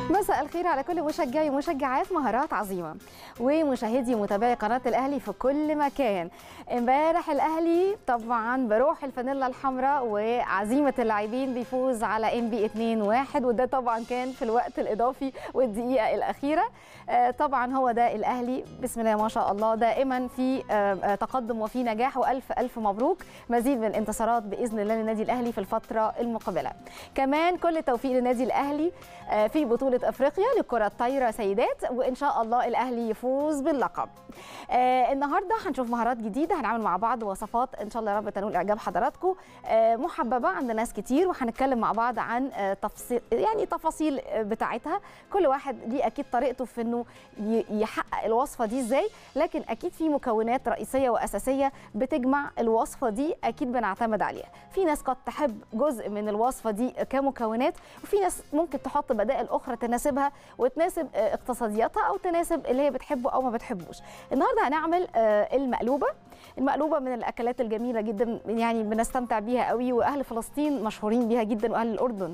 مساء الخير على كل مشجعي ومشجعات مهارات عظيمه ومشاهدي ومتابعي قناه الاهلي في كل مكان امبارح الاهلي طبعا بروح الفانيلا الحمراء وعزيمه اللاعبين بيفوز على ام بي 2 1 وده طبعا كان في الوقت الاضافي والدقيقه الاخيره آه، طبعا هو ده الاهلي بسم الله ما شاء الله دائما في آه، آه، تقدم وفي نجاح والف الف مبروك مزيد من الانتصارات باذن الله للنادي الاهلي في الفتره المقبله كمان كل التوفيق للنادي الاهلي آه، في بطوله افريقيا لكره الطايره سيدات وان شاء الله الاهلي يفوز باللقب آه، النهارده هنشوف مهارات جديده هنعمل مع بعض وصفات ان شاء الله يا رب تنول اعجاب حضراتكم آه، محببه عند ناس كتير وهنتكلم مع بعض عن آه، تفصيل يعني تفاصيل آه، بتاعتها كل واحد ليه اكيد طريقته في انه ي- يحقق الوصفه دي ازاي لكن اكيد في مكونات رئيسيه واساسيه بتجمع الوصفه دي اكيد بنعتمد عليها في ناس قد تحب جزء من الوصفه دي كمكونات وفي ناس ممكن تحط بدائل اخرى تناسبها وتناسب آه، اقتصادياتها او تناسب اللي هي بتحبه او ما بتحبوش النهارده هنعمل آه، المقلوبه المقلوبه من الاكلات الجميله جدا يعني بنستمتع بيها قوي واهل فلسطين مشهورين بيها جدا واهل الاردن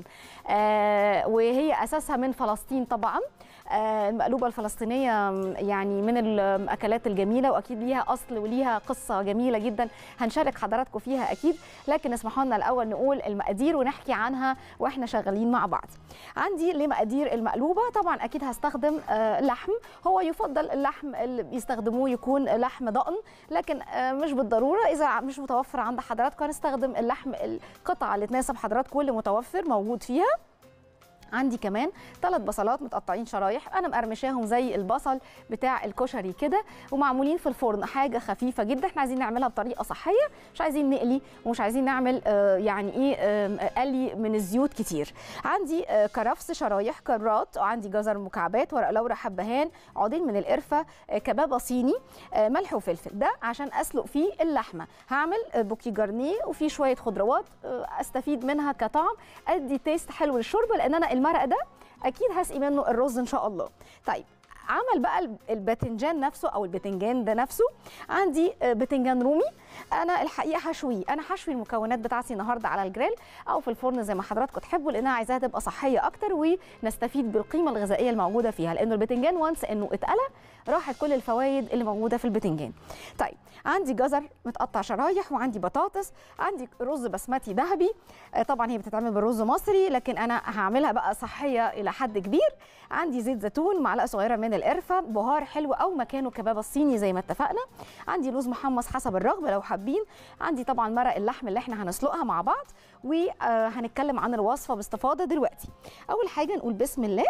آه، وهي اساسها من فلسطين طبعا آه، المقلوبه الفلسطينيه يعني من الاكلات الجميله واكيد ليها اصل وليها قصه جميله جدا هنشارك حضراتكم فيها اكيد لكن اسمحوا لنا الاول نقول المقادير ونحكي عنها واحنا شغالين مع بعض عندي لمقادير المقلوبه طبعا اكيد هستخدم آه، لحم هو يفضل اللحم اللي بيستخدموه يكون لحم ضأن لكن آه، مش بالضروره اذا مش متوفر عند حضراتكم هنستخدم اللحم القطعه اللي تناسب حضراتكم اللي متوفر موجود فيها عندي كمان ثلاث بصلات متقطعين شرايح انا مقرمشاهم زي البصل بتاع الكشري كده ومعمولين في الفرن حاجه خفيفه جدا احنا عايزين نعملها بطريقه صحيه مش عايزين نقلي ومش عايزين نعمل آه، يعني ايه آم، قلي من الزيوت كتير عندي آه، كرفس شرايح كرات وعندي جزر مكعبات ورق لورا حبهان عودين من القرفه آه، كبابه صيني آه، ملح وفلفل ده عشان اسلق فيه اللحمه هعمل آه، بوكي جارنيه وفيه شويه خضروات آه، استفيد منها كطعم ادي تيست حلو للشوربه لان انا المرق ده اكيد هسقي منه الرز ان شاء الله طيب عمل بقى الب- الباذنجان نفسه او البتنجان ده نفسه عندي آه، بتنجان رومي انا الحقيقه هشويه انا هشوي المكونات بتاعتي النهارده على الجريل او في الفرن زي ما حضراتكم تحبوا لان انا عايزاها تبقى صحيه اكتر ونستفيد بالقيمه الغذائيه الموجوده فيها لانه البتنجان وانس انه اتقلى راحت كل الفوائد اللي موجوده في البتنجان طيب عندي جزر متقطع شرايح وعندي بطاطس عندي رز بسمتي ذهبي آه، طبعا هي بتتعمل بالرز مصري لكن انا هعملها بقى صحيه الى حد كبير عندي زيت زيتون معلقه صغيره من القرفه بهار حلو او مكانه كباب الصيني زي ما اتفقنا عندي لوز محمص حسب الرغبه لو حابين عندي طبعا مرق اللحم اللي احنا هنسلقها مع بعض وهنتكلم عن الوصفه باستفاضه دلوقتي اول حاجه نقول بسم الله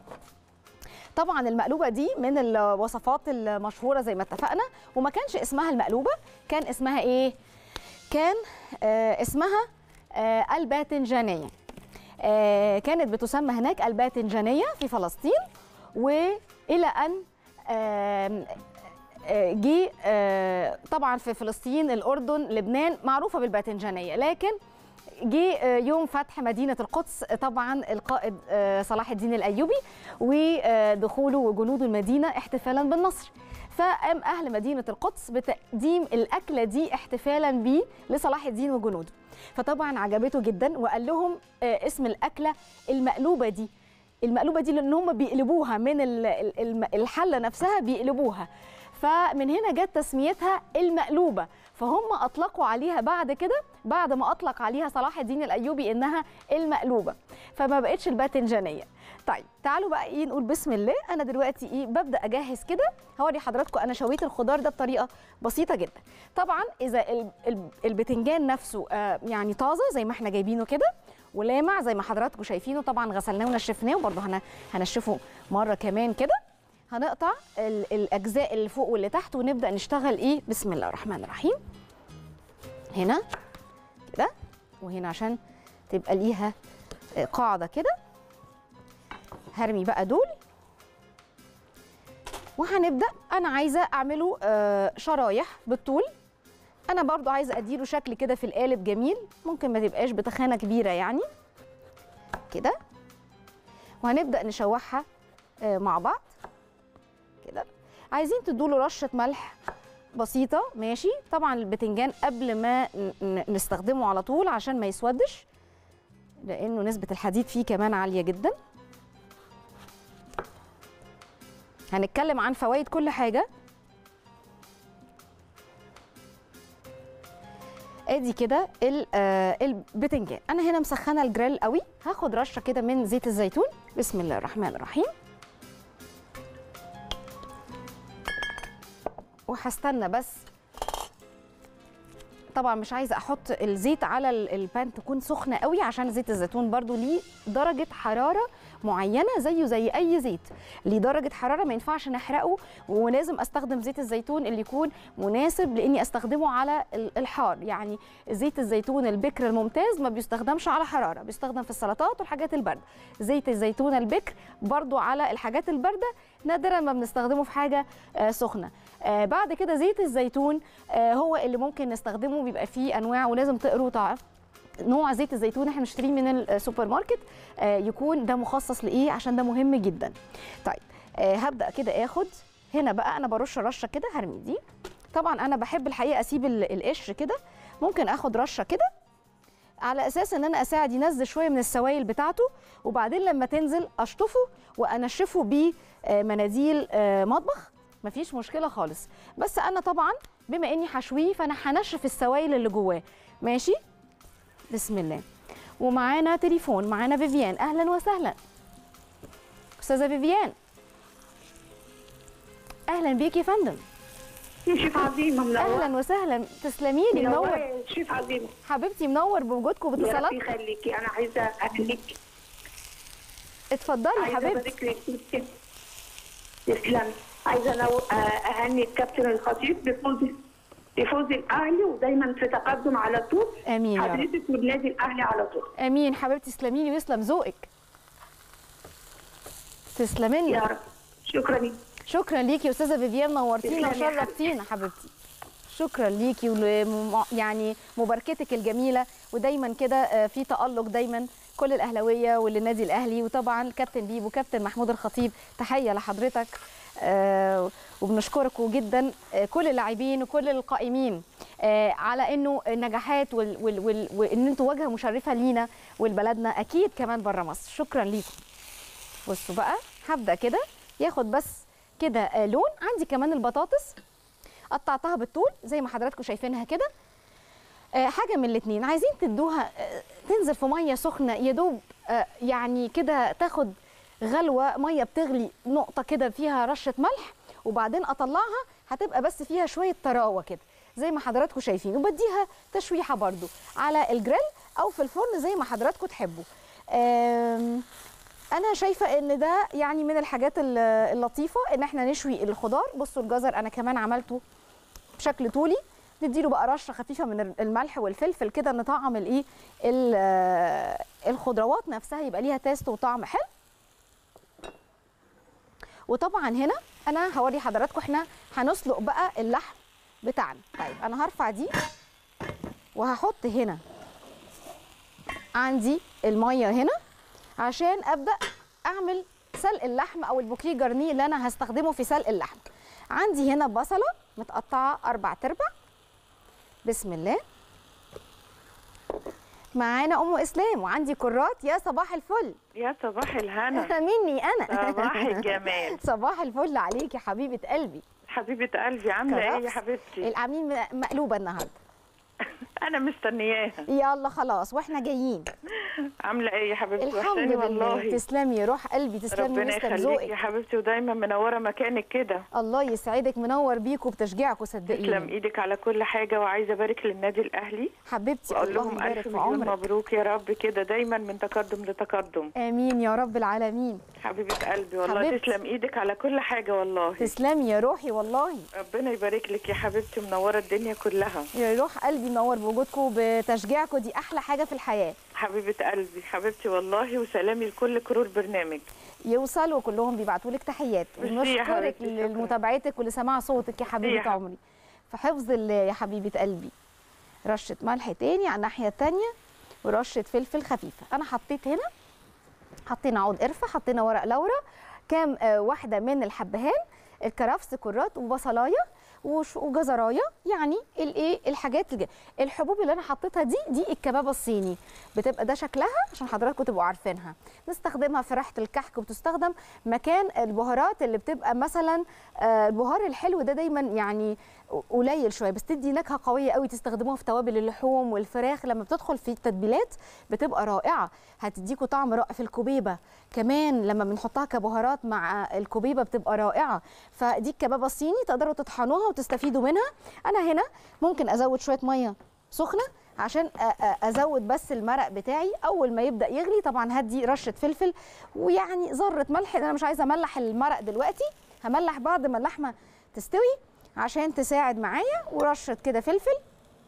طبعا المقلوبه دي من الوصفات المشهوره زي ما اتفقنا وما كانش اسمها المقلوبه كان اسمها ايه كان آه اسمها آه الباذنجانيه آه كانت بتسمى هناك الباذنجانيه في فلسطين والى ان آم، آه، جه آه، طبعا في فلسطين الاردن لبنان معروفه بالباذنجانيه لكن جه آه، يوم فتح مدينة القدس آه، طبعا القائد آه، صلاح الدين الأيوبي ودخوله وجنود المدينة احتفالا بالنصر فقام أهل مدينة القدس بتقديم الأكلة دي احتفالا بيه لصلاح الدين وجنوده فطبعا عجبته جدا وقال لهم آه، اسم الأكلة المقلوبة دي المقلوبة دي لأن هم بيقلبوها من ال- ال- الم- الحلة نفسها بيقلبوها فمن هنا جت تسميتها المقلوبة فهم أطلقوا عليها بعد كده بعد ما أطلق عليها صلاح الدين الأيوبي إنها المقلوبة فما بقتش الباذنجانية طيب تعالوا بقى ايه نقول بسم الله انا دلوقتي ايه ببدا اجهز كده هوري حضراتكم انا شويت الخضار ده بطريقه بسيطه جدا طبعا اذا ال- ال- البتنجان نفسه آه يعني طازه زي ما احنا جايبينه كده ولامع زي ما حضراتكم شايفينه طبعا غسلناه ونشفناه وبرده هن- هنشفه مره كمان كده هنقطع ال- الاجزاء اللي فوق واللي تحت ونبدا نشتغل ايه بسم الله الرحمن الرحيم هنا كده وهنا عشان تبقى ليها آه، قاعده كده هرمي بقى دول وهنبدا انا عايزه اعمله آه، شرايح بالطول انا برضو عايزه اديله شكل كده في القالب جميل ممكن ما تبقاش بتخانه كبيره يعني كده وهنبدا نشوحها آه، مع بعض كده عايزين تدوله رشه ملح بسيطه ماشي طبعا البتنجان قبل ما ن- ن- نستخدمه على طول عشان ما يسودش لانه نسبه الحديد فيه كمان عاليه جدا هنتكلم عن فوائد كل حاجه ادي كده ال- آه، البتنجان انا هنا مسخنه الجريل قوي هاخد رشه كده من زيت الزيتون بسم الله الرحمن الرحيم وهستنى بس طبعا مش عايزه احط الزيت على ال- البان تكون سخنه قوي عشان زيت الزيتون برضو ليه درجه حراره معينه زيه زي اي زيت ليه درجه حراره ما ينفعش نحرقه ولازم استخدم زيت الزيتون اللي يكون مناسب لاني استخدمه على ال- الحار يعني زيت الزيتون البكر الممتاز ما بيستخدمش على حراره بيستخدم في السلطات والحاجات البارده زيت الزيتون البكر برضو على الحاجات البارده نادرا ما بنستخدمه في حاجه آه، سخنه آه، بعد كده زيت الزيتون آه، هو اللي ممكن نستخدمه بيبقى فيه انواع ولازم تقروا تعرف نوع زيت الزيتون احنا بنشتريه من السوبر ماركت آه، يكون ده مخصص لايه عشان ده مهم جدا طيب آه، هبدا كده اخد هنا بقى انا برش رشه كده هرمي دي طبعا انا بحب الحقيقه اسيب ال- القشر كده ممكن اخد رشه كده على اساس ان انا اساعد ينزل شويه من السوائل بتاعته وبعدين لما تنزل اشطفه وانشفه بمناديل آه، مطبخ مفيش مشكله خالص بس انا طبعا بما اني هشويه فانا هنشف السوائل اللي جواه ماشي بسم الله ومعانا تليفون معانا فيفيان اهلا وسهلا استاذه فيفيان اهلا بيكي يا فندم شيف عظيمة منور اهلا وسهلا تسلمي لي منور منور شيف عظيمة حبيبتي منور بوجودكم يا رب باتصالات يخليكي أنا عايزة أهنيك اتفضلي عايزة حبيبتي أبارك لك تسلمي عايزة أنا أهني الكابتن الخطيب بفوز بفوز الأهلي ودايما في تقدم على طول امين يا رب حضرتك والنادي الأهلي على طول امين حبيبتي تسلمي لي ويسلم ذوقك تسلمي يا لي رب شكرا لك شكرا ليكي يا استاذه فيفيان نورتينا تسلمي يا وشرفتينا حبيبتي شكرا ليكي ول يعني مباركتك الجميله ودايما كده آه، في تالق دايما كل الاهلاويه وللنادي الاهلي وطبعا كابتن بيبو كابتن محمود الخطيب تحيه لحضرتك آه، وبنشكركم جدا آه، كل اللاعبين وكل القائمين آه، على انه النجاحات وال- وال- وال- وان انتوا واجهه مشرفه لينا ولبلدنا اكيد كمان بره مصر شكرا ليكم بصوا بقى هبدا كده ياخد بس كده آه، لون عندي كمان البطاطس قطعتها بالطول زي ما حضراتكم شايفينها كده آه، حاجه من الاثنين عايزين تدوها آه، تنزل في ميه سخنه يا دوب آه، يعني كده تاخد غلوه ميه بتغلي نقطه كده فيها رشه ملح وبعدين اطلعها هتبقى بس فيها شويه طراوه كده زي ما حضراتكم شايفين وبديها تشويحه برده على الجريل او في الفرن زي ما حضراتكم تحبوا آم، انا شايفه ان ده يعني من الحاجات ال- اللطيفه ان احنا نشوي الخضار بصوا الجزر انا كمان عملته بشكل طولي نديله بقى رشه خفيفه من الملح والفلفل كده نطعم الايه ال- آه، الخضروات نفسها يبقى ليها تيست وطعم حلو وطبعا هنا انا هوري حضراتكم احنا هنسلق بقى اللحم بتاعنا طيب انا هرفع دي وهحط هنا عندي الميه هنا عشان ابدا اعمل سلق اللحم او البوكيه جرنيه اللي انا هستخدمه في سلق اللحم عندي هنا بصله متقطعه اربع تربع بسم الله معانا ام اسلام وعندي كرات يا صباح الفل يا صباح الهنا مني انا صباح الجمال صباح الفل عليكي حبيبه قلبي حبيبه قلبي عامله ايه يا كرفس. حبيبتي العاملين مقلوبه النهارده انا مستنياها يلا خلاص واحنا جايين عامله ايه يا حبيبتي الحمد وحشاني لله والله تسلمي روح قلبي تسلمي ربنا ويسلم يخليك ذوقك يا حبيبتي ودايما منوره مكانك كده الله يسعدك منور بيكم بتشجيعكم تسلم صدقيني ايدك على كل حاجه وعايزه ابارك للنادي الاهلي حبيبتي واقول الله لهم يبارك الف في مليون عمرك مبروك يا رب كده دايما من تقدم لتقدم امين يا رب العالمين حبيبه قلبي والله حبيبتي. تسلم ايدك على كل حاجه والله تسلمي يا روحي والله ربنا يبارك لك يا حبيبتي منوره الدنيا كلها يا روح قلبي منور بوجودكم بتشجيعكم دي احلى حاجه في الحياه حبيبه قلبي حبيبتي والله وسلامي لكل كرور برنامج يوصل وكلهم بيبعتوا لك تحيات ميرسي يا ونشكرك حبيبتي، شكراً. لمتابعتك ولسماع صوتك يا حبيبه حبيبتي. عمري في حفظ الله يا حبيبه قلبي رشه ملح تاني على الناحيه التانيه ورشه فلفل خفيفه انا حطيت هنا حطينا عود قرفه حطينا ورق لورا كام آه، واحده من الحبهان الكرفس كرات وبصلايه وش- وجزرايه يعني الايه الحاجات الج- الحبوب اللي انا حطيتها دي دي الكبابه الصيني بتبقى ده شكلها عشان حضراتكم تبقوا عارفينها نستخدمها في ريحه الكحك وبتستخدم مكان البهارات اللي بتبقى مثلا آه، البهار الحلو ده دايما يعني قليل شويه بس تدي نكهه قويه قوي تستخدموها في توابل اللحوم والفراخ لما بتدخل في التتبيلات بتبقى رائعه هتديكوا طعم رائع في الكوبيبه كمان لما بنحطها كبهارات مع الكوبيبه بتبقى رائعه فدي الكبابه الصيني تقدروا تطحنوها وتستفيدوا منها انا هنا ممكن ازود شويه ميه سخنه عشان أ- أ- ازود بس المرق بتاعي اول ما يبدا يغلي طبعا هدي رشه فلفل ويعني ذره ملح لأن انا مش عايزه املح المرق دلوقتي هملح بعد ما اللحمه تستوي عشان تساعد معايا ورشه كده فلفل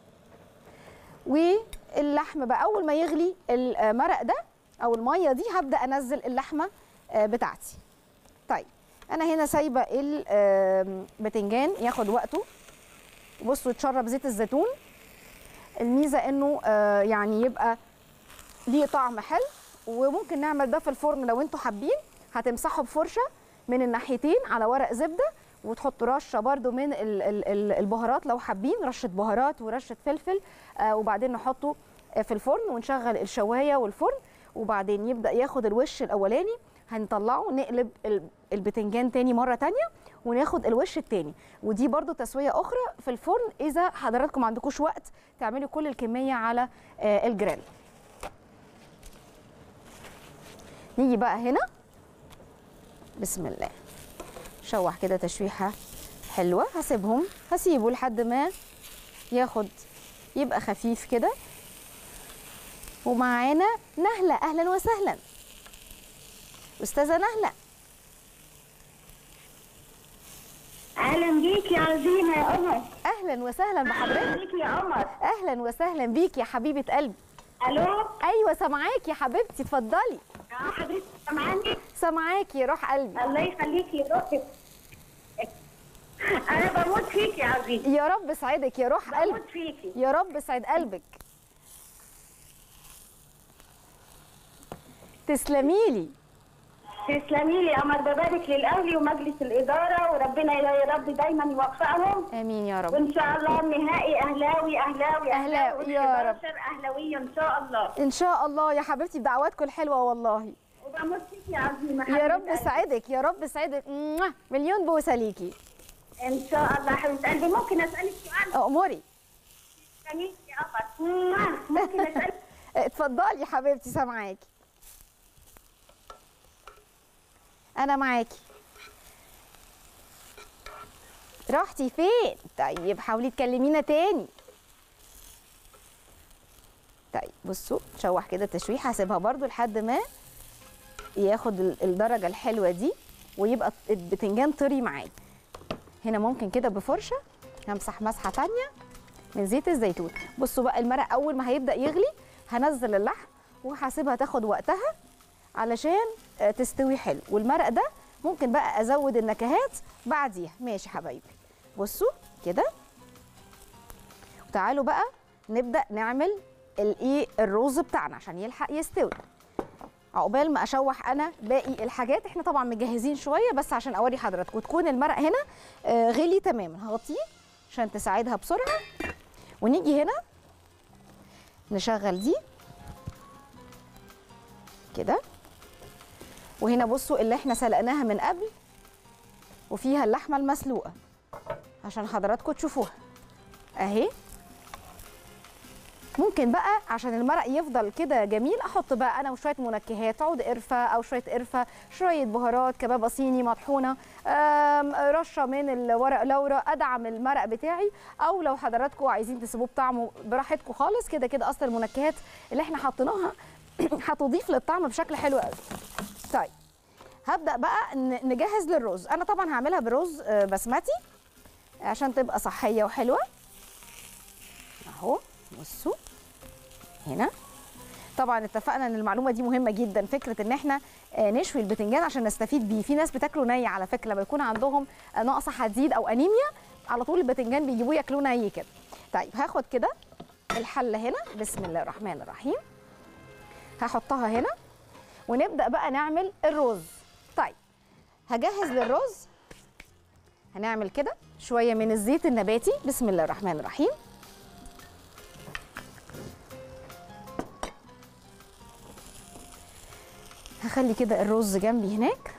واللحم بقى اول ما يغلي المرق ده او الميه دي هبدا انزل اللحمه آه، بتاعتي طيب انا هنا سايبه البتنجان ياخد وقته بصوا يتشرب زيت الزيتون الميزه انه آه، يعني يبقى ليه طعم حلو وممكن نعمل ده في الفرن لو انتوا حابين هتمسحوا بفرشه من الناحيتين على ورق زبده وتحطوا رشه برده من ال- ال- ال- البهارات لو حابين رشه بهارات ورشه فلفل آه، وبعدين نحطه آه، في الفرن ونشغل الشوايه والفرن وبعدين يبدا ياخد الوش الاولاني هنطلعه نقلب ال- البتنجان تاني مره تانية وناخد الوش التاني ودي برضو تسويه اخرى في الفرن اذا حضراتكم ما عندكوش وقت تعملوا كل الكميه على آه، الجريل نيجي بقى هنا بسم الله شوح كده تشويحه حلوه هسيبهم هسيبه لحد ما ياخد يبقى خفيف كده ومعانا نهله اهلا وسهلا استاذه نهله اهلا بيك يا عزيمه يا قمر اهلا وسهلا بحضرتك بيك يا قمر اهلا وسهلا بيك يا حبيبه قلبي الو ايوه سامعاكي يا حبيبتي اتفضلي اه حضرتك سامعاني سامعاكي يا روح قلبي الله يخليكي يا روحي انا بموت فيكي يا عزيزي يا رب سعدك يا روح قلبي بموت فيكي يا رب سعد قلبك تسلمي لي تسلمي لي يا قمر ببارك للاهلي ومجلس الاداره وربنا يا رب دايما يوفقهم امين يا رب وان شاء الله النهائي اهلاوي اهلاوي أهلاوي، يا رب. وال11 اهلاويه ان شاء الله ان شاء الله يا حبيبتي بدعواتكم الحلوه والله وبموت فيكي يا عزيمه يا حبيبة رب قلبي. سعدك يا رب سعدك موah. مليون بوسه ليكي ان شاء الله حبيبه قلبي ممكن اسالك سؤال اموري تسلمي يا قمر ممكن اسالك اتفضلي يا حبيبتي سامعاكي انا معاكي رحتي فين طيب حاولي تكلمينا تاني طيب بصوا شوح كده تشويح هسيبها برضو لحد ما ياخد ال- الدرجه الحلوه دي ويبقى البتنجان طري معايا هنا ممكن كده بفرشه همسح مسحه تانية من زيت الزيتون بصوا بقى المرق اول ما هيبدا يغلي هنزل اللحم وهسيبها تاخد وقتها علشان آه، تستوي حلو والمرق ده ممكن بقى ازود النكهات بعديها ماشي حبايبي بصوا كده وتعالوا بقى نبدا نعمل الايه الرز بتاعنا عشان يلحق يستوي عقبال ما اشوح انا باقي الحاجات احنا طبعا مجهزين شويه بس عشان اوري حضراتكم وتكون المرق هنا آه، غلي تماما هغطيه عشان تساعدها بسرعه ونيجي هنا نشغل دي كده وهنا بصوا اللي احنا سلقناها من قبل وفيها اللحمه المسلوقه عشان حضراتكم تشوفوها اهي ممكن بقى عشان المرق يفضل كده جميل احط بقى انا وشويه منكهات عود قرفه او شويه قرفه شويه بهارات كبابه صيني مطحونه آم، رشه من الورق لورا ادعم المرق بتاعي او لو حضراتكم عايزين تسيبوه بطعمه براحتكم خالص كده كده اصلا المنكهات اللي احنا حطيناها هتضيف للطعم بشكل حلو قوي طيب هبدا بقى ن- نجهز للرز انا طبعا هعملها برز آه، بسمتي عشان تبقى صحيه وحلوه اهو بصوا هنا طبعا اتفقنا ان المعلومه دي مهمه جدا فكره ان احنا آه، نشوي البتنجان عشان نستفيد بيه في ناس بتاكله ني على فكره لما يكون عندهم آه، نقص حديد او انيميا على طول البتنجان بيجيبوه ياكلوه ني كده طيب هاخد كده الحله هنا بسم الله الرحمن الرحيم هحطها هنا ونبدا بقى نعمل الرز طيب هجهز للرز هنعمل كده شويه من الزيت النباتي بسم الله الرحمن الرحيم هخلي كده الرز جنبي هناك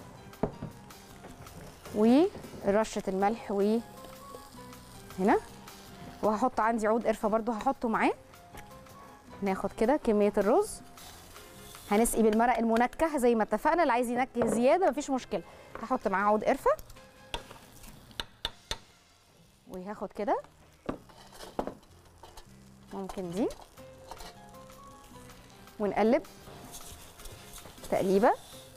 ورشه الملح و هنا وهحط عندي عود قرفه برضو هحطه معاه ناخد كده كميه الرز هنسقي بالمرق المنكه زي ما اتفقنا اللي عايز ينكه زياده مفيش مشكله هحط معاه عود قرفه وهاخد كده ممكن دي ونقلب تقليبه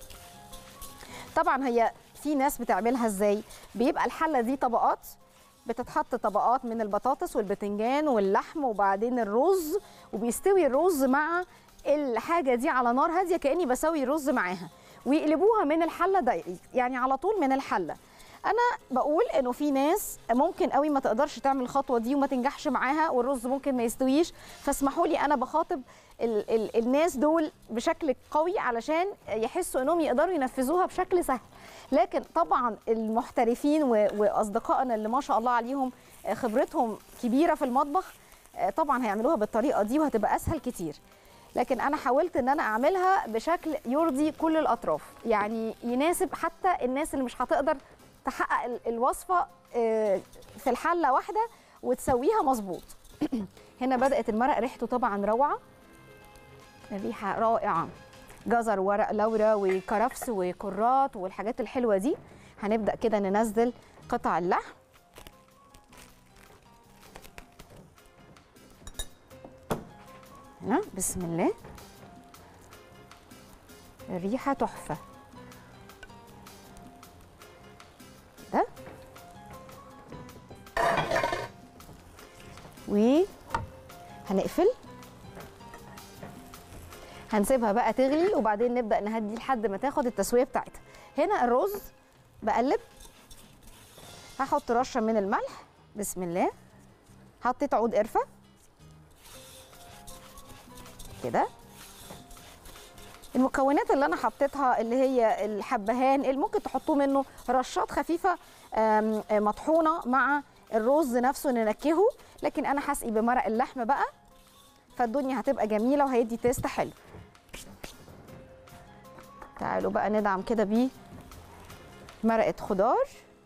طبعا هي في ناس بتعملها ازاي بيبقى الحله دي طبقات بتتحط طبقات من البطاطس والبتنجان واللحم وبعدين الرز وبيستوي الرز مع الحاجه دي على نار هاديه كاني بسوي رز معاها ويقلبوها من الحله دقيق يعني على طول من الحله انا بقول انه في ناس ممكن قوي ما تقدرش تعمل الخطوه دي وما تنجحش معاها والرز ممكن ما يستويش فاسمحوا لي انا بخاطب ال ال الناس دول بشكل قوي علشان يحسوا انهم يقدروا ينفذوها بشكل سهل لكن طبعا المحترفين و- واصدقائنا اللي ما شاء الله عليهم خبرتهم كبيره في المطبخ طبعا هيعملوها بالطريقه دي وهتبقى اسهل كتير لكن انا حاولت ان انا اعملها بشكل يرضي كل الاطراف يعني يناسب حتى الناس اللي مش هتقدر تحقق ال- الوصفه آه، في الحله واحده وتسويها مظبوط هنا بدات المرق ريحته طبعا روعه الريحه رائعه جزر ورق لورا وكرفس وكرات والحاجات الحلوه دي هنبدا كده ننزل قطع اللحم هنا بسم الله الريحه تحفه ده وهنقفل هنسيبها بقى تغلي وبعدين نبدا نهدي لحد ما تاخد التسويه بتاعتها هنا الرز بقلب هحط رشه من الملح بسم الله حطيت عود قرفه كده المكونات اللي انا حطيتها اللي هي الحبهان اللي ممكن تحطوه منه رشات خفيفه آم، آم، مطحونه مع الرز نفسه ننكهه لكن انا هسقي بمرق اللحم بقى فالدنيا هتبقى جميله وهيدي تيست حلو تعالوا بقى ندعم كده بيه مرقه خضار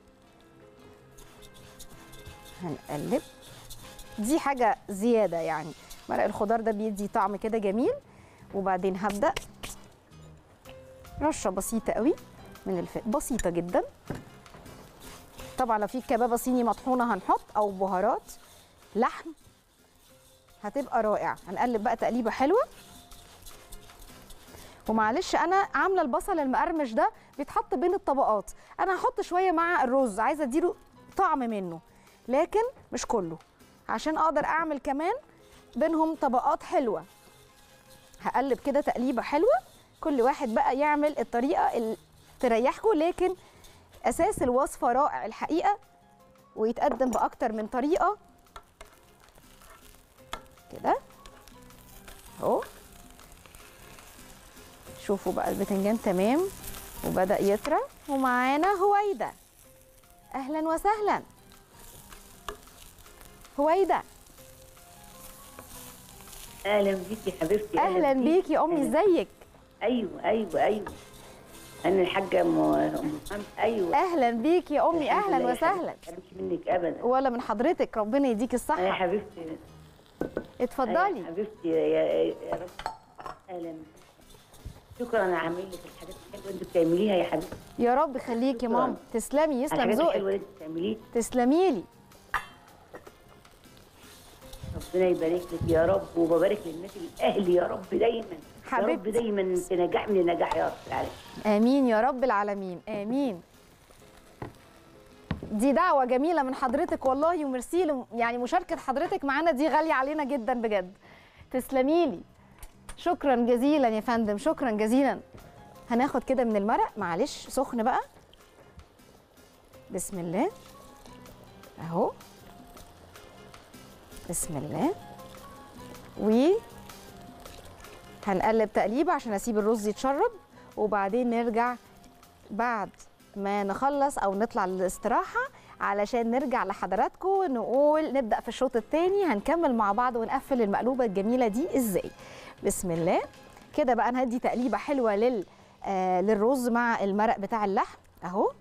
هنقلب دي حاجه زياده يعني مرق الخضار ده بيدي طعم كده جميل وبعدين هبدا رشه بسيطه قوي من الفلفل بسيطه جدا طبعا لو في كبابه صيني مطحونه هنحط او بهارات لحم هتبقى رائعه هنقلب بقى تقليبه حلوه ومعلش انا عامله البصل المقرمش ده بيتحط بين الطبقات انا هحط شويه مع الرز عايزه اديله طعم منه لكن مش كله عشان اقدر اعمل كمان بينهم طبقات حلوه هقلب كده تقليبه حلوه كل واحد بقى يعمل الطريقه اللي تريحكم لكن اساس الوصفه رائع الحقيقه ويتقدم باكتر من طريقه كده اهو شوفوا بقى البتنجان تمام وبدا يطرى ومعانا هويدا اهلا وسهلا هويدا اهلا بيكي حبيبتي اهلا بيك يا امي أهلاً. ازيك ايوه ايوه ايوه انا الحاجه ام أم محمد ايوه اهلا بيك يا امي الحمد اهلا لله يا وسهلا حبيبتي، مش منك ابدا ولا من حضرتك ربنا يديك يا الصحه حبيبتي يا اتفضلي حبيبتي يا, يا, يا رب اهلا شكرا انا عامل لك الحاجات الحلوه اللي انت بتعمليها يا حبيبتي يا رب خليك يا شكراً. ماما تسلمي يسلم الحاجات الحلوه ذوقك اللي انت بتعمليها تسلمي لي ربنا يبارك لك يا رب وببارك للناس الاهل يا رب دايما يا رب حبيبتي. دايما تنجح من نجاح يا رب العالمين امين يا رب العالمين امين دي دعوة جميلة من حضرتك والله وميرسي ل- يعني مشاركة حضرتك معانا دي غالية علينا جدا بجد تسلمي لي شكرا جزيلا يا فندم شكرا جزيلا هناخد كده من المرق معلش سخن بقى بسم الله اهو بسم الله و هنقلب تقليبه عشان اسيب الرز يتشرب وبعدين نرجع بعد ما نخلص او نطلع للاستراحه علشان نرجع لحضراتكم نقول نبدا في الشوط الثاني هنكمل مع بعض ونقفل المقلوبه الجميله دي ازاي بسم الله كده بقى انا هدي تقليبه حلوه لل آه للرز مع المرق بتاع اللحم اهو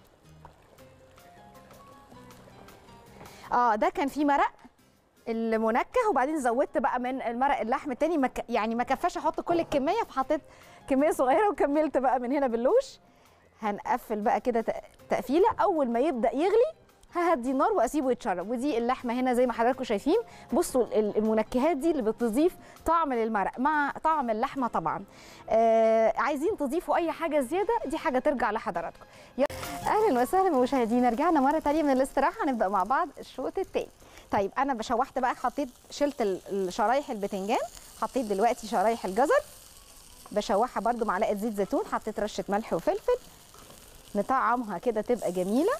اه ده كان فيه مرق المنكه وبعدين زودت بقى من المرق اللحم التاني مك... يعني ما كفاش احط كل الكميه فحطيت كميه صغيره وكملت بقى من هنا باللوش هنقفل بقى كده تق- تقفيله اول ما يبدا يغلي ههدي النار واسيبه يتشرب ودي اللحمه هنا زي ما حضراتكم شايفين بصوا ال- المنكهات دي اللي بتضيف طعم للمرق مع طعم اللحمه طبعا آه عايزين تضيفوا اي حاجه زياده دي حاجه ترجع لحضراتكم يا- اهلا وسهلا بمشاهدينا رجعنا مره تانية من الاستراحه هنبدا مع بعض الشوط التاني طيب انا بشوحت بقى حطيت شلت ال- الشرايح البتنجان حطيت دلوقتي شرايح الجزر بشوحها برده معلقه زيت زيتون حطيت رشه ملح وفلفل نطعمها كده تبقى جميله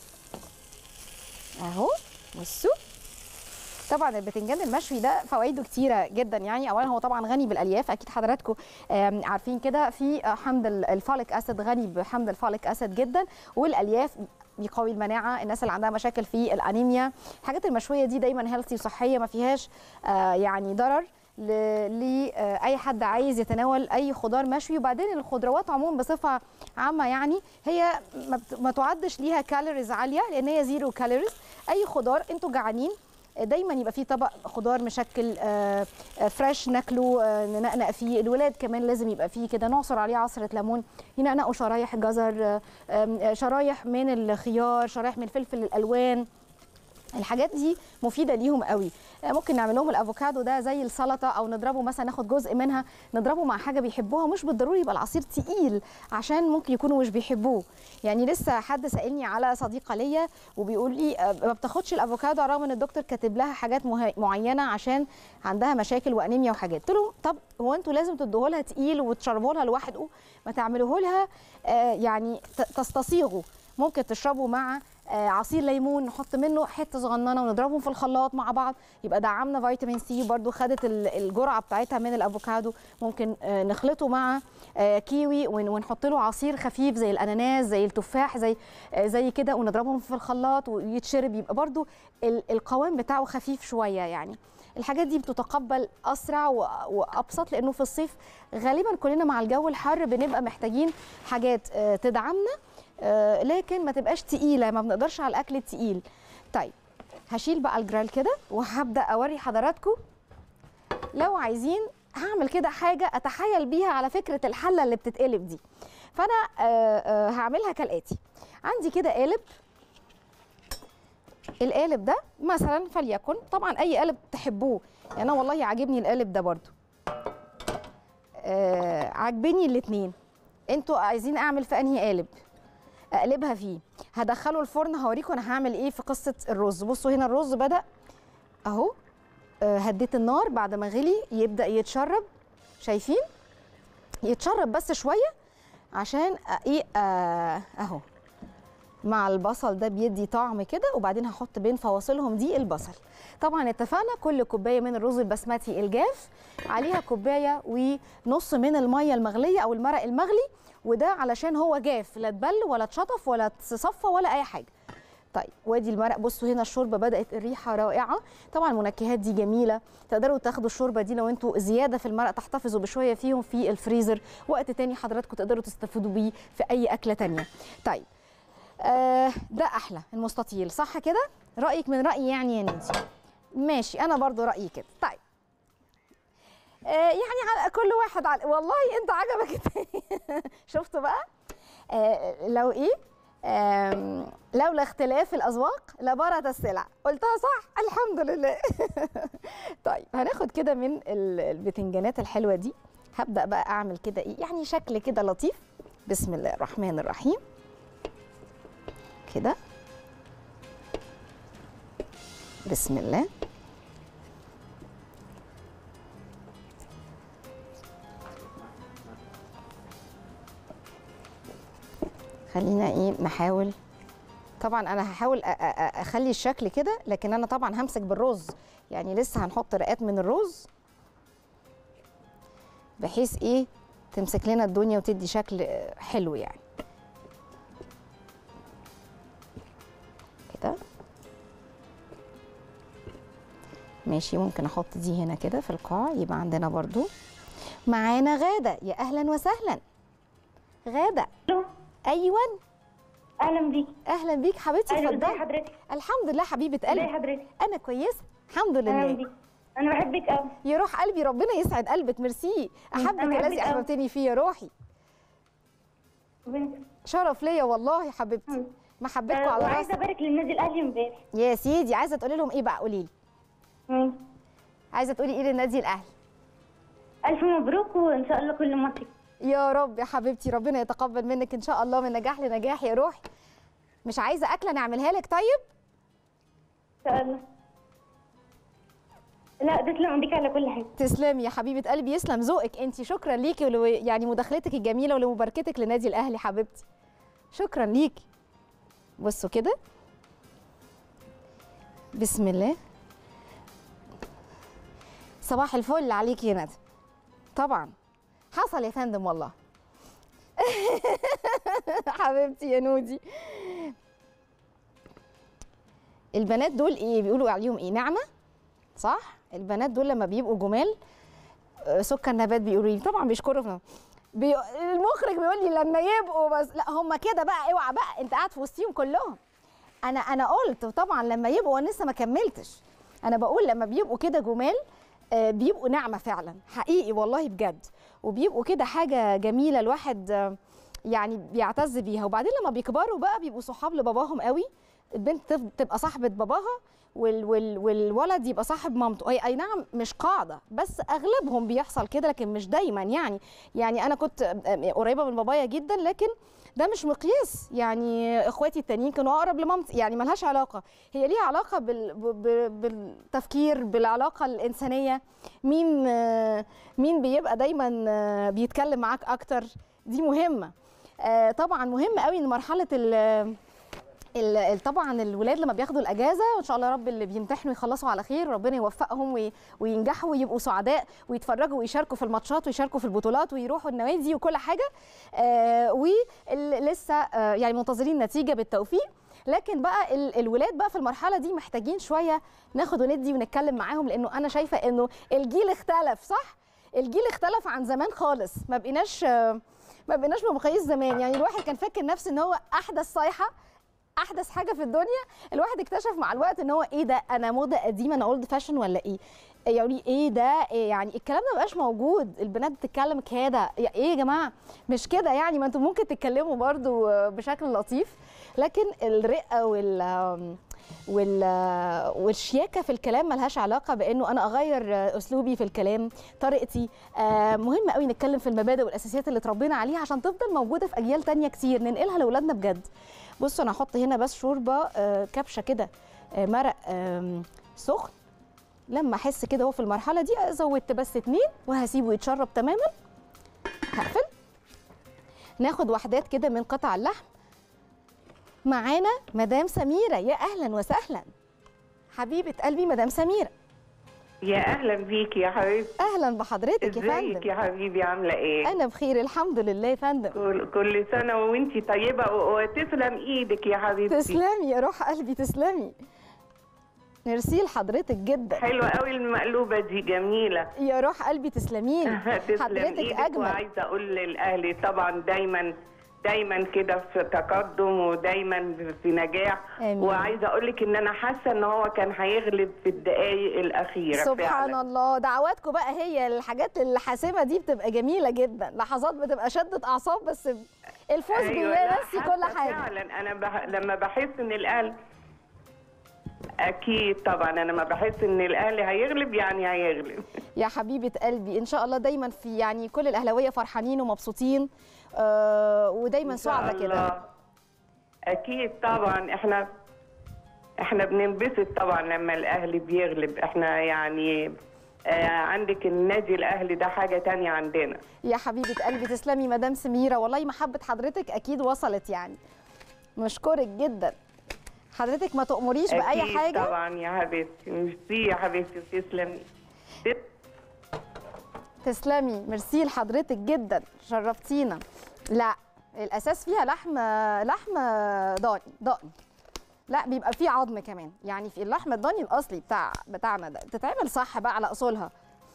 اهو بصوا طبعا البتنجان المشوي ده فوائده كتيره جدا يعني اولا هو طبعا غني بالالياف اكيد حضراتكم آم، عارفين كده في آه، حمض ال- الفوليك اسيد غني بحمض الفوليك اسيد جدا والالياف بيقوي المناعه الناس اللي عندها مشاكل في الانيميا الحاجات المشويه دي دايما هيلثي وصحيه ما فيهاش آه، يعني ضرر لاي حد عايز يتناول اي خضار مشوي وبعدين الخضروات عموما بصفه عامه يعني هي ما بت- ما تعدش ليها كالوريز عاليه لان هي زيرو كالوريز اي خضار انتوا جعانين دايما يبقى فيه طبق خضار مشكل آه، آه، فريش ناكله آه، ننقنق فيه الولاد كمان لازم يبقى فيه كده نعصر عليه عصره ليمون ينقنقوا شرايح جزر آه، آم، آه، شرايح من الخيار شرايح من الفلفل الالوان الحاجات دي مفيده ليهم قوي آه، ممكن نعمل لهم الافوكادو ده زي السلطه او نضربه مثلا ناخد جزء منها نضربه مع حاجه بيحبوها مش بالضروري يبقى العصير تقيل عشان ممكن يكونوا مش بيحبوه يعني لسه حد سالني على صديقه ليا وبيقول لي آه، ما بتاخدش الافوكادو رغم ان الدكتور كاتب لها حاجات مه- معينه عشان عندها مشاكل وانيميا وحاجات قلت له طب هو انتوا لازم تدوه لها تقيل وتشربوه لها لوحده ما تعملوه لها آه، يعني ت- تستصيغوا ممكن تشربوا مع آه، عصير ليمون نحط منه حته صغننه ونضربهم في الخلاط مع بعض يبقى دعمنا فيتامين سي برضو خدت ال- الجرعه بتاعتها من الافوكادو ممكن آه، نخلطه مع آه، كيوي ون- ونحط له عصير خفيف زي الاناناس زي التفاح زي آه، زي كده ونضربهم في الخلاط ويتشرب يبقى برضو ال- القوام بتاعه خفيف شويه يعني الحاجات دي بتتقبل اسرع و- وابسط لانه في الصيف غالبا كلنا مع الجو الحر بنبقى محتاجين حاجات آه، تدعمنا آه، لكن ما تبقاش تقيله ما بنقدرش على الاكل التقيل طيب هشيل بقى الجرال كده وهبدا اوري حضراتكم لو عايزين هعمل كده حاجه اتحايل بيها على فكره الحله اللي بتتقلب دي فانا آه، آه، هعملها كالاتي عندي كده قالب القالب ده مثلا فليكن طبعا اي قالب تحبوه يعني انا والله عاجبني القالب ده برضو آه عاجبني الاتنين انتوا عايزين اعمل في انهي قالب اقلبها فيه هدخله الفرن هوريكم انا هعمل ايه في قصه الرز بصوا هنا الرز بدا اهو آه، هديت النار بعد ما غلي يبدا يتشرب شايفين يتشرب بس شويه عشان آه، ايه آه، اهو مع البصل ده بيدي طعم كده وبعدين هحط بين فواصلهم دي البصل طبعا اتفقنا كل كوبايه من الرز البسمتي الجاف عليها كوبايه ونص من الميه المغليه او المرق المغلي وده علشان هو جاف لا اتبل ولا اتشطف ولا اتصفى ولا اي حاجه طيب وادي المرق بصوا هنا الشوربه بدات الريحه رائعه طبعا المنكهات دي جميله تقدروا تاخدوا الشوربه دي لو انتوا زياده في المرق تحتفظوا بشويه فيهم في الفريزر وقت تاني حضراتكم تقدروا تستفيدوا بيه في اي اكله تانية طيب آه ده احلى المستطيل صح كده رايك من رايي يعني يا نانسي ماشي انا برضو رايي كده طيب آه يعني على كل واحد على والله انت عجبك التاني شفتوا بقى آه لو ايه آم، لولا اختلاف الاذواق لبارت السلع قلتها صح الحمد لله طيب هناخد كده من ال- البتنجانات الحلوه دي هبدا بقى اعمل كده ايه يعني شكل كده لطيف بسم الله الرحمن الرحيم كده بسم الله خلينا ايه نحاول طبعا انا هحاول أ- أ- أ- اخلي الشكل كده لكن انا طبعا همسك بالرز يعني لسه هنحط رقات من الرز بحيث ايه تمسك لنا الدنيا وتدي شكل آه، حلو يعني كده ماشي ممكن احط دي هنا كده في القاع يبقى عندنا برضو معانا غاده يا اهلا وسهلا غاده الو ايوه اهلا بيك اهلا بيك حبيبتي اهلا ازي اتفضلي حضرتك الحمد لله حبيبه ازي قلبي حضرتك انا كويسه الحمد اهلا لله بيك انا بحبك قوي يا روح قلبي ربنا يسعد قلبك ميرسي احبك أنا الذي بحبك أوي. احببتني فيه يا روحي شرف ليا والله يا حبيبتي محبتكم على وعايزه راسي ابارك للنادي الاهلي امبارح يا سيدي عايزه تقولي لهم ايه بقى قولي لي مم. عايزه تقولي ايه للنادي الاهلي الف مبروك وان شاء الله كل مصر يا رب يا حبيبتي ربنا يتقبل منك ان شاء الله من نجاح لنجاح يا روحي مش عايزه اكله نعملها لك طيب ان شاء الله لا تسلم ايديك على كل حاجه تسلمي يا حبيبه قلبي يسلم ذوقك انت شكرا ليكي ولو يعني مداخلتك الجميله ولمباركتك لنادي الاهلي حبيبتي شكرا ليكي بصوا كده بسم الله صباح الفل عليكي يا ندى طبعا حصل يا فندم والله حبيبتي يا نودي البنات دول ايه بيقولوا عليهم ايه نعمه صح البنات دول لما بيبقوا جمال آه، سكر نبات بيقولوا لي طبعا بيشكروا في بي... المخرج بيقول لي لما يبقوا بس لا هم كده بقى اوعى بقى انت قاعد في وسطيهم كلهم انا انا قلت طبعا لما يبقوا انا لسه ما كملتش انا بقول لما بيبقوا كده جمال آه، بيبقوا نعمه فعلا حقيقي والله بجد وبيبقوا كده حاجه جميله الواحد آه، يعني بيعتز بيها وبعدين لما بيكبروا بقى بيبقوا صحاب لباباهم قوي البنت تف- تبقى صاحبه باباها وال وال والولد يبقى صاحب مامته اي اي نعم مش قاعده بس اغلبهم بيحصل كده لكن مش دايما يعني يعني انا كنت قريبه من بابايا جدا لكن ده مش مقياس يعني اخواتي التانيين كانوا اقرب لمامتي يعني ملهاش علاقه هي ليها علاقه بال ب- ب- بالتفكير بالعلاقه الانسانيه مين آه، مين بيبقى دايما آه، بيتكلم معاك اكتر دي مهمه آه، طبعا مهم قوي ان مرحله ال ال- ال- طبعا الولاد لما بياخدوا الاجازه وان شاء الله يا رب اللي بيمتحنوا يخلصوا على خير وربنا يوفقهم وي- وينجحوا ويبقوا سعداء ويتفرجوا ويشاركوا في الماتشات ويشاركوا في البطولات ويروحوا النوادي وكل حاجه آه ولسه آه يعني منتظرين نتيجه بالتوفيق لكن بقى ال- الولاد بقى في المرحله دي محتاجين شويه ناخد وندي ونتكلم معاهم لانه انا شايفه انه الجيل اختلف صح الجيل اختلف عن زمان خالص ما بقيناش آه، ما بقيناش بمقاييس زمان يعني الواحد كان فاكر نفسه ان هو احدث صيحه احدث حاجه في الدنيا الواحد اكتشف مع الوقت ان هو ايه ده انا موضه قديمه انا اولد فاشن ولا ايه يعني ايه ده إيه يعني الكلام ده مبقاش موجود البنات بتتكلم كده يا ايه يا جماعه مش كده يعني ما انتم ممكن تتكلموا برضو بشكل لطيف لكن الرقه وال وال والشياكه في الكلام ملهاش علاقه بانه انا اغير اسلوبي في الكلام طريقتي آه، مهم قوي نتكلم في المبادئ والاساسيات اللي اتربينا عليها عشان تفضل موجوده في اجيال تانية كتير ننقلها لاولادنا بجد بصوا انا هحط هنا بس شوربه آه، كبشه كده آه، مرق آم، سخن لما احس كده هو في المرحله دي زودت بس اتنين وهسيبه يتشرب تماما هقفل ناخد وحدات كده من قطع اللحم معانا مدام سميره يا اهلا وسهلا حبيبه قلبي مدام سميره يا اهلا بيكي يا حبيبتي اهلا بحضرتك يا ازيك فندم يا حبيبي عامله ايه انا بخير الحمد لله يا فندم كل, كل سنه وانتي طيبه و- وتسلم ايدك يا حبيبتي تسلمي يا روح قلبي تسلمي ميرسي لحضرتك جدا حلوه قوي المقلوبه دي جميله يا روح قلبي تسلمين تسلم حضرتك ايدك اجمل وعايزه اقول للاهلي طبعا دايما دايما كده في تقدم ودايما في نجاح آمين. وعايزه اقول لك ان انا حاسه ان هو كان هيغلب في الدقائق الاخيره سبحان فعلا. الله دعواتكم بقى هي الحاجات الحاسمه دي بتبقى جميله جدا لحظات بتبقى شده اعصاب بس الفوز أيوة، لا، بينسي كل حاسة حاجه فعلا انا بح... لما بحس ان الاهلي اكيد طبعا انا لما بحس ان الاهلي هيغلب يعني هيغلب يا حبيبه قلبي ان شاء الله دايما في يعني كل الاهلاويه فرحانين ومبسوطين آه ودايما إن شاء سعداء كده الله. اكيد طبعا احنا احنا بننبسط طبعا لما الاهلي بيغلب احنا يعني آه عندك النادي الاهلي ده حاجه تانية عندنا يا حبيبه قلبي تسلمي مدام سميره والله محبه حضرتك اكيد وصلت يعني مشكورك جدا حضرتك ما تأمريش بأي أكيد حاجة طبعا يا حبيبتي ميرسي يا حبيبتي تسلمي تسلمي ميرسي لحضرتك جدا شرفتينا لا الاساس فيها لحم لحم ضاني ضاني لا بيبقى فيه عظم كمان يعني في اللحمه الضاني الاصلي بتاع بتاعنا ده تتعمل صح بقى على اصولها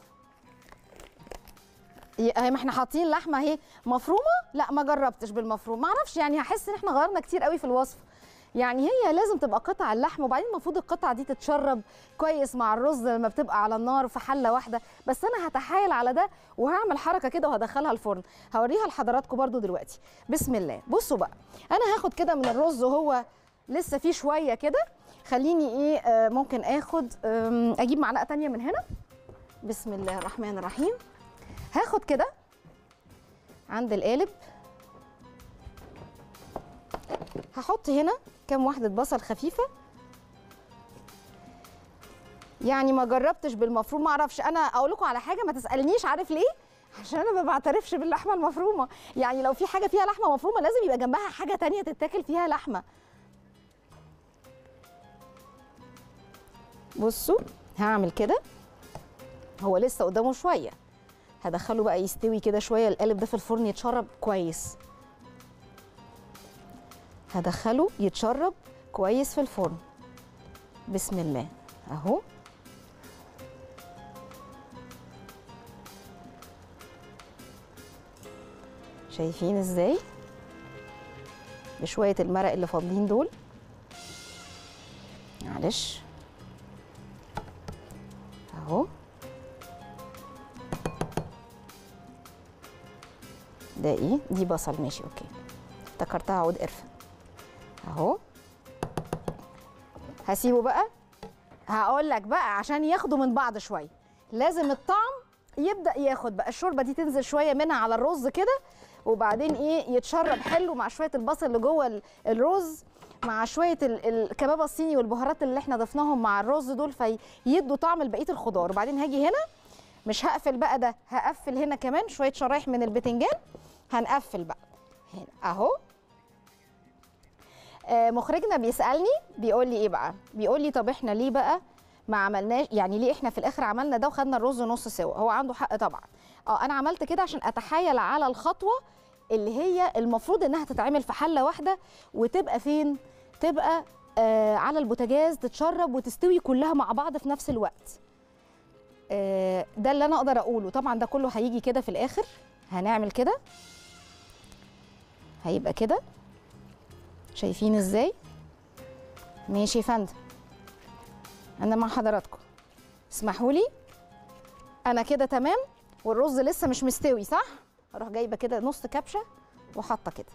ي- اهي ما احنا حاطين لحمه اهي مفرومه لا ما جربتش بالمفروم ما اعرفش يعني هحس ان احنا غيرنا كتير قوي في الوصفه يعني هي لازم تبقى قطع اللحم وبعدين المفروض القطعه دي تتشرب كويس مع الرز لما بتبقى على النار في حله واحده بس انا هتحايل على ده وهعمل حركه كده وهدخلها الفرن هوريها لحضراتكم برضو دلوقتي بسم الله بصوا بقى انا هاخد كده من الرز وهو لسه فيه شويه كده خليني ايه آه ممكن اخد آم، اجيب معلقه تانية من هنا بسم الله الرحمن الرحيم هاخد كده عند القالب هحط هنا كام واحدة بصل خفيفة يعني ما جربتش بالمفروم ما اعرفش انا اقول لكم على حاجه ما تسالنيش عارف ليه عشان انا ما بعترفش باللحمه المفرومه يعني لو في حاجه فيها لحمه مفرومه لازم يبقى جنبها حاجه تانية تتاكل فيها لحمه بصوا هعمل كده هو لسه قدامه شويه هدخله بقى يستوي كده شويه القالب ده في الفرن يتشرب كويس هدخله يتشرب كويس في الفرن بسم الله اهو شايفين ازاي بشويه المرق اللي فاضلين دول معلش اهو ده ايه دي بصل ماشي اوكي افتكرتها عود قرفه اهو هسيبه بقى هقول لك بقى عشان ياخدوا من بعض شويه لازم الطعم يبدا ياخد بقى الشوربه دي تنزل شويه منها على الرز كده وبعدين ايه يتشرب حلو مع شويه البصل اللي جوه ال- الرز مع شويه ال- الكبابه الصيني والبهارات اللي احنا ضفناهم مع الرز دول فيدوا طعم لبقيه الخضار وبعدين هاجي هنا مش هقفل بقى ده هقفل هنا كمان شويه شرايح من البتنجان هنقفل بقى هنا اهو آه، مخرجنا بيسالني بيقول لي ايه بقى بيقول لي طب احنا ليه بقى ما عملناش يعني ليه احنا في الاخر عملنا ده وخدنا الرز نص سوا هو عنده حق طبعا اه انا عملت كده عشان اتحايل على الخطوه اللي هي المفروض انها تتعمل في حله واحده وتبقى فين تبقى آه على البوتاجاز تتشرب وتستوي كلها مع بعض في نفس الوقت آه ده اللي انا اقدر اقوله طبعا ده كله هيجي كده في الاخر هنعمل كده هيبقى كده شايفين ازاي ماشي يا فندم انا مع حضراتكم اسمحوا لي انا كده تمام والرز لسه مش مستوي صح اروح جايبه كده نص كبشه وحاطه كده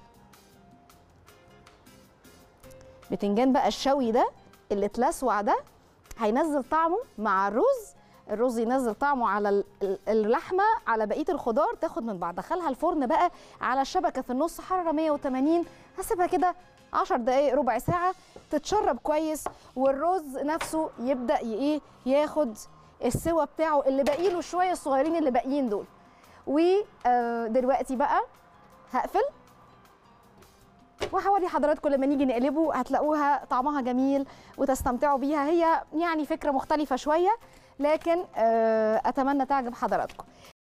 بتنجان بقى الشوي ده اللي اتلسوع ده هينزل طعمه مع الرز الرز ينزل طعمه على ال- ال- اللحمه على بقيه الخضار تاخد من بعض دخلها الفرن بقى على الشبكه في النص حراره 180 هسيبها كده 10 دقائق ربع ساعه تتشرب كويس والرز نفسه يبدا ي- ايه ياخد السوا بتاعه اللي باقي له شويه الصغيرين اللي باقيين دول ودلوقتي بقى هقفل وهوري حضراتكم لما نيجي نقلبه هتلاقوها طعمها جميل وتستمتعوا بيها هي يعني فكره مختلفه شويه لكن آه، اتمنى تعجب حضراتكم